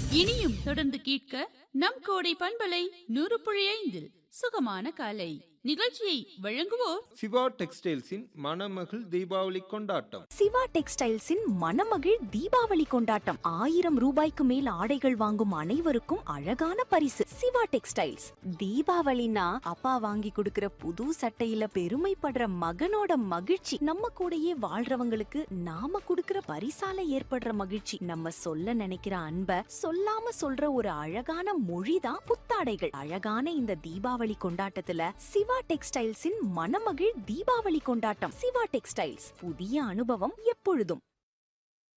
இனியும் தொடர்ந்து கேட்க நம் கோடை பண்பலை நூறு புள்ளி ஐந்தில் சுகமான காலை நிகழ்ச்சியை வழங்குவோர் சிவா டெக்ஸ்டைல்ஸின் மணமகள் தீபாவளி கொண்டாட்டம் சிவா டெக்ஸ்டைல்ஸின் மணமகிழ் தீபாவளி கொண்டாட்டம் ஆயிரம் ரூபாய்க்கு மேல் ஆடைகள் வாங்கும் அனைவருக்கும் அழகான பரிசு சிவா டெக்ஸ்டைல்ஸ் தீபாவளினா அப்பா வாங்கி கொடுக்கிற புது சட்டையில பெருமைப்படுற மகனோட மகிழ்ச்சி நம்ம கூடயே வாழ்றவங்களுக்கு நாம கொடுக்கிற பரிசால ஏற்படுற மகிழ்ச்சி நம்ம சொல்ல நினைக்கிற அன்ப சொல்லாம சொல்ற ஒரு அழகான மொழிதான் புத்தாடைகள் அழகான இந்த தீபாவளி கொண்டாட்டத்துல சிவா டெக்ஸ்டைல்ஸின் மணமகிழ் தீபாவளி கொண்டாட்டம் சிவா டெக்ஸ்டைல்ஸ் புதிய அனுபவம் எப்பொழுதும்